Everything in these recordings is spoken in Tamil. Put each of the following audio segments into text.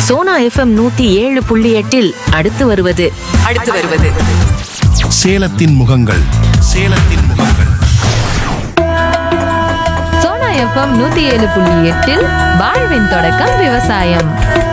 சோனா எஃப்எம் நூத்தி ஏழு புள்ளி எட்டில் அடுத்து வருவது அடுத்து வருவது சேலத்தின் முகங்கள் சேலத்தின் முகங்கள் சோனா எஃப்எம் நூத்தி ஏழு புள்ளி எட்டில் வாழ்வின் தொடக்கம் விவசாயம்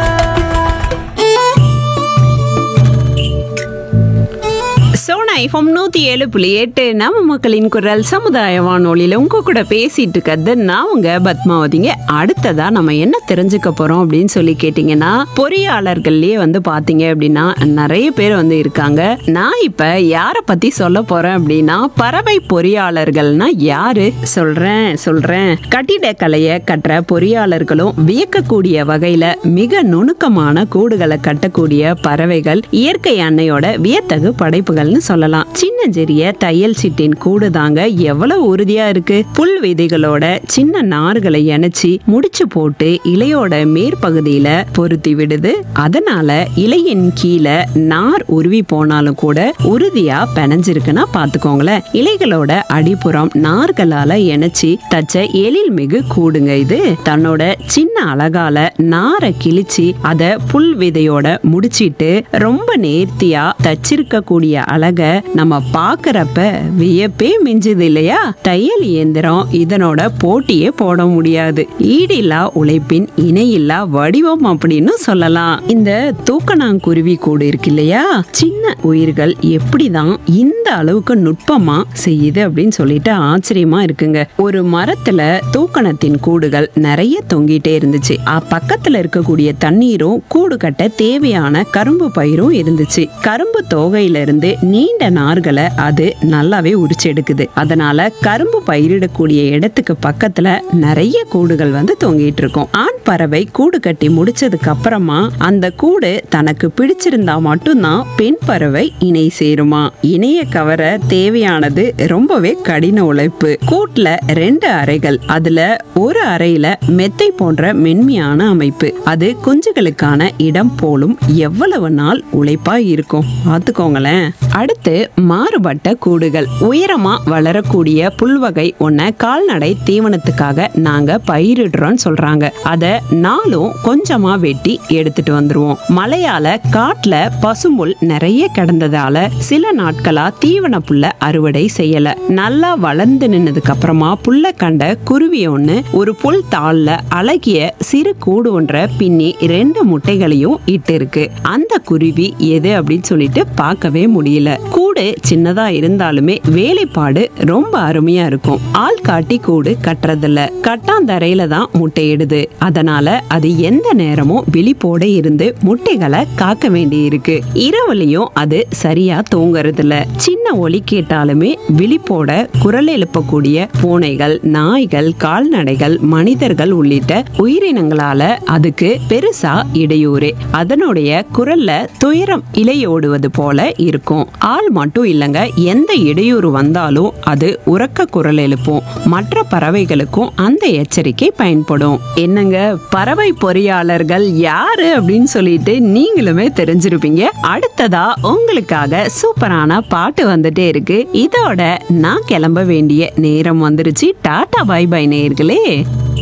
சோனா எஃப்எம் நூற்றி ஏழு புள்ளி எட்டு நம்ம மக்களின் குரல் சமுதாய வானொலியில் உங்க கூட பேசிட்டு இருக்கிறது நான் உங்க பத்மாவதிங்க அடுத்ததா நம்ம என்ன தெரிஞ்சுக்க போறோம் அப்படின்னு சொல்லி கேட்டிங்கன்னா பொறியாளர்கள்லயே வந்து பாத்தீங்க அப்படின்னா நிறைய பேர் வந்து இருக்காங்க நான் இப்ப யாரை பத்தி சொல்ல போறேன் அப்படின்னா பறவை பொறியாளர்கள்னா யாரு சொல்றேன் சொல்றேன் கட்டிடக்கலையை கற்ற பொறியாளர்களும் வியக்கக்கூடிய வகையில மிக நுணுக்கமான கூடுகளை கட்டக்கூடிய பறவைகள் இயற்கை அன்னையோட வியத்தகு படைப்புகள்னு சொல்லலாம் சின்னஞ்சிறிய தையல் சிட்டின் கூடு தாங்க எவ்வளவு உறுதியா இருக்கு புல் விதைகளோட சின்ன நார்களை இணைச்சி முடிச்சு போட்டு இலையோட மேற்பகுதியில பொருத்தி விடுது அதனால இலையின் கீழே நார் உருவி போனாலும் கூட உறுதியா பிணைஞ்சிருக்குன்னா பாத்துக்கோங்களேன் இலைகளோட அடிப்புறம் நார்களால இணைச்சி தச்ச எழில் மிகு கூடுங்க இது தன்னோட சின்ன அழகால நாரை கிழிச்சு அத புல் விதையோட முடிச்சிட்டு ரொம்ப நேர்த்தியா தச்சிருக்க கூடிய அழக நம்ம பாக்குறப்ப வியப்பே மிஞ்சுது இல்லையா தையல் இயந்திரம் இதனோட போட்டியே போட முடியாது ஈடில்லா உழைப்பின் இணையில்லா வடிவம் அப்படின்னு சொல்லலாம் இந்த தூக்கணாங்குருவி கூடு இருக்கு இல்லையா சின்ன உயிர்கள் எப்படிதான் இந்த அளவுக்கு நுட்பமா செய்யுது அப்படின்னு சொல்லிட்டு ஆச்சரியமா இருக்குங்க ஒரு மரத்துல தூக்கணத்தின் கூடுகள் நிறைய தொங்கிட்டே இருந்துச்சு அ- பக்கத்துல இருக்கக்கூடிய தண்ணீரும் கூடு கட்ட தேவையான கரும்பு பயிரும் இருந்துச்சு கரும்பு தோகையில இருந்து நீண்ட நார்களை அது நல்லாவே உரிச்சு எடுக்குது அதனால கரும்பு பயிரிடக்கூடிய இடத்துக்கு பக்கத்துல நிறைய கூடுகள் வந்து தொங்கிட்டு இருக்கும் ஆண் பறவை கூடு கட்டி முடிச்சதுக்கு அப்புறமா அந்த கூடு தனக்கு பிடிச்சிருந்தா மட்டும்தான் பெண் பறவை இணை சேருமா இணைய கவர தேவையானது ரொம்பவே கடின உழைப்பு கூட்டுல ரெண்டு அறைகள் அதுல ஒரு அறையில மெத்தை போன்ற மென்மையான அமைப்பு அது குஞ்சுகளுக்கான இடம் போலும் எவ்வளவு நாள் உழைப்பா இருக்கும் பார்த்துக்கோங்களேன் அடுத்து மாறுபட்ட கூடுகள் உயரமா வளரக்கூடிய புல்வகை ஒன்ன கால்நடை தீவனத்துக்காக நாங்க பயிரிடுறோம்னு சொல்றாங்க அத நாளும் கொஞ்சமா வெட்டி எடுத்துட்டு வந்துருவோம் மழையால காட்டுல பசும்புல் நிறைய கிடந்ததால சில நாட்களா தீவன புல்ல அறுவடை செய்யல நல்லா வளர்ந்து நின்னதுக்கு அப்புறமா புல்ல கண்ட குருவி ஒண்ணு ஒரு புல் தாள்ல அழகிய சிறு கூடு ஒன்றை பின்னி ரெண்டு முட்டைகளையும் இட்டு இருக்கு அந்த குருவி எது அப்படின்னு சொல்லிட்டு பார்க்கவே முடியல கூடு சின்னதா இருந்தாலுமே வேலைப்பாடு ரொம்ப அருமையா இருக்கும் ஆள் காட்டி கூடு கட்டுறதில்ல கட்டாந்தரையில தான் முட்டையிடுது அதனால அது எந்த நேரமும் விழிப்போட இருந்து முட்டைகளை காக்க வேண்டி இருக்கு இரவுலயும் அது சரியா தூங்குறது இல்ல சின்ன ஒலி கேட்டாலுமே விழிப்போட குரல் எழுப்பக்கூடிய பூனைகள் நாய்கள் கால்நடைகள் மனிதர்கள் உள்ளிட்ட உயிரினங்களால அதுக்கு பெருசா இடையூறு அதனுடைய குரல்ல துயரம் இலையோடுவது போல இருக்கும் ஆள் மட்டும் இல்லைங்க எந்த இடையூறு வந்தாலும் அது உறக்க குரல் எழுப்பும் மற்ற பறவைகளுக்கும் அந்த எச்சரிக்கை பயன்படும் என்னங்க பறவை பொறியாளர்கள் யாரு அப்படின்னு சொல்லிட்டு நீங்களுமே தெரிஞ்சிருப்பீங்க அடுத்ததா உங்களுக்காக சூப்பரான பாட்டு வந்துட்டே இருக்கு இதோட நான் கிளம்ப வேண்டிய நேரம் வந்துருச்சு டாடா பை பை நேர்களே